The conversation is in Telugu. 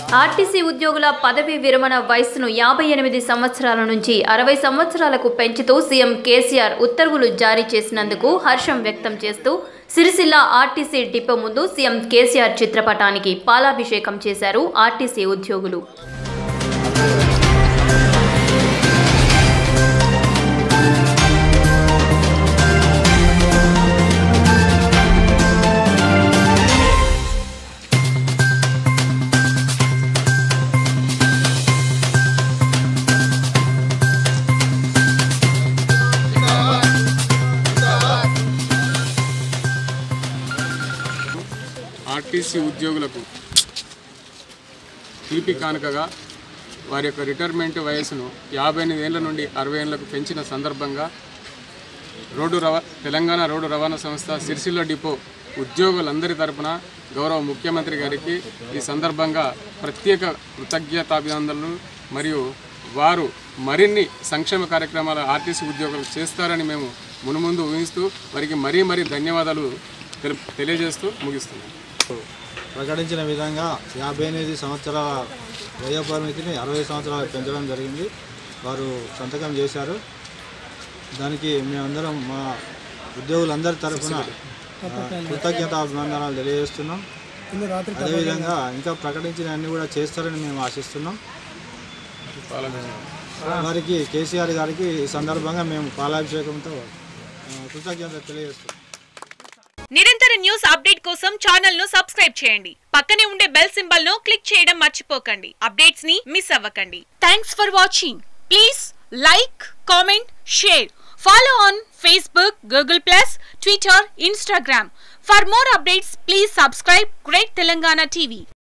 ఆర్టీసీ ఉద్యోగుల పదవీ విరమణ వయస్సును యాభై ఎనిమిది సంవత్సరాల నుంచి అరవై సంవత్సరాలకు పెంచుతూ సీఎం కేసీఆర్ ఉత్తర్వులు జారీ చేసినందుకు హర్షం వ్యక్తం చేస్తూ సిరిసిల్ల ఆర్టీసీ డిపో ముందు సీఎం కేసీఆర్ చిత్రపటానికి పాలాభిషేకం చేశారు ఆర్టీసీ ఉద్యోగులు ఆర్టీసీ ఉద్యోగులకు తీపి కానుకగా వారి యొక్క రిటైర్మెంట్ వయసును యాభై ఎనిమిది ఏళ్ల నుండి అరవై ఏళ్లకు పెంచిన సందర్భంగా రోడ్డు రవా తెలంగాణ రోడ్డు రవాణా సంస్థ సిరిసిల్ల డిపో ఉద్యోగులందరి తరపున గౌరవ ముఖ్యమంత్రి గారికి ఈ సందర్భంగా ప్రత్యేక కృతజ్ఞతాభినందనలు మరియు వారు మరిన్ని సంక్షేమ కార్యక్రమాలు ఆర్టీసీ ఉద్యోగులు చేస్తారని మేము మునుముందు ఊహిస్తూ వారికి మరీ మరీ ధన్యవాదాలు తెలు- తెలియజేస్తూ ముగిస్తున్నాం ప్రకటించిన విధంగా యాభై ఎనిమిది సంవత్సరాల వయో పరిమితిని అరవై సంవత్సరాలు పెంచడం జరిగింది వారు సంతకం చేశారు దానికి మేమందరం మా ఉద్యోగులందరి తరఫున కృతజ్ఞత అభినందనాలు తెలియజేస్తున్నాం అదేవిధంగా ఇంకా ప్రకటించిన అన్ని కూడా చేస్తారని మేము ఆశిస్తున్నాం వారికి కేసీఆర్ గారికి ఈ సందర్భంగా మేము పాలాభిషేకంతో ఆ, కృతజ్ఞత తెలియజేస్తున్నాం నిరంతర న్యూస్ అప్డేట్ కోసం ఛానల్ ను సబ్స్క్రైబ్ చేయండి పక్కనే ఉండే బెల్ సింబల్ ను క్లిక్ చేయడం మర్చిపోకండి అప్డేట్స్ ని మిస్ అవ్వకండి thanks for watching please like comment share follow on Facebook Google plus Twitter Instagram for more updates please subscribe great Telangana TV